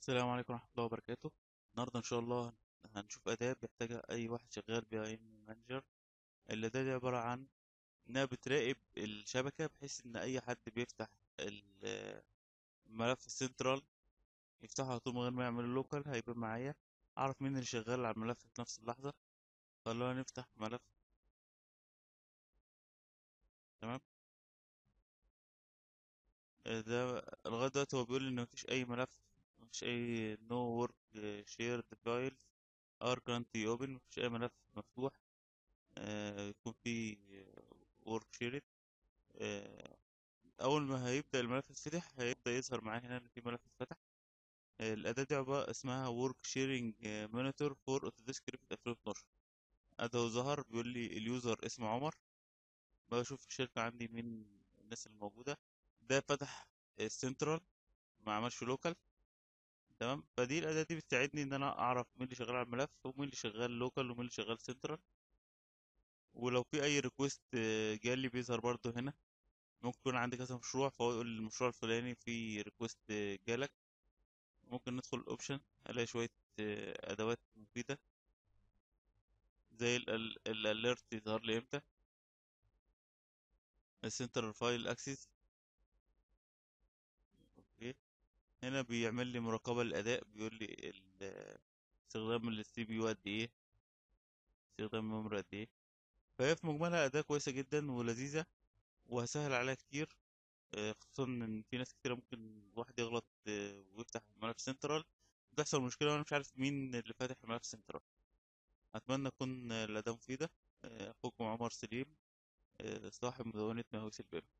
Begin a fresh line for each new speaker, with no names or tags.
السلام عليكم ورحمة الله وبركاته النهاردة إن شاء الله هنشوف أداة بيحتاجها أي واحد شغال بي اي ام مانجر الأداة دي عبارة عن إنها بتراقب الشبكة بحيث إن أي حد بيفتح ال- الملف السنترال يفتحه على طول من غير ما يعمل لوكال هيبقى معايا أعرف مين اللي شغال على الملف في نفس اللحظة خلونا نفتح ملف تمام آه، ده لغاية دلوقتي هو بيقول لي إن مفيش أي ملف مفيش أي no work shared files are currently open مفيش أي ملف مفتوح آه، يكون في ورك شيرد اول ما هيبدا الملف يتفتح هيبدا يظهر معايا هنا ان في ملف اتفتح آه، الاداه دي عباره اسمها ورك شيرنج مونيتور فور اوتوديسك ريفت 2012 اداه ظهر بيقول لي اليوزر اسمه عمر بشوف في الشركه عندي مين الناس الموجوده ده فتح السنترال ما عملش لوكال تمام فدي الاداه دي بتساعدني ان انا اعرف مين اللي شغال على الملف ومين اللي شغال لوكال ومين اللي شغال سنترال ولو في اي ريكوست جالي بيظهر برضو هنا ممكن يكون عندي كذا مشروع فهو يقول لي المشروع الفلاني في ريكوست جالك ممكن ندخل الاوبشن الاقي شوية آه، ادوات مفيدة زي الاليرت يظهر لي امتى السنترال فايل اكسس اوكي هنا بيعمل لي مراقبة للاداء بيقول لي ال- استخدام السي بي يو قد ايه استخدام الميموري قد ايه فهي في مجملها اداة كويسة جدا ولذيذة وهسهل عليها كتير آه، خصوصا ان في ناس كتيرة ممكن واحد يغلط آه، ويفتح ملف سنترال بتحصل مشكلة وانا مش عارف مين اللي فاتح الملف سنترال اتمنى تكون الاداة مفيدة آه، اخوكم عمر سليم آه، صاحب مدونة مهووس البر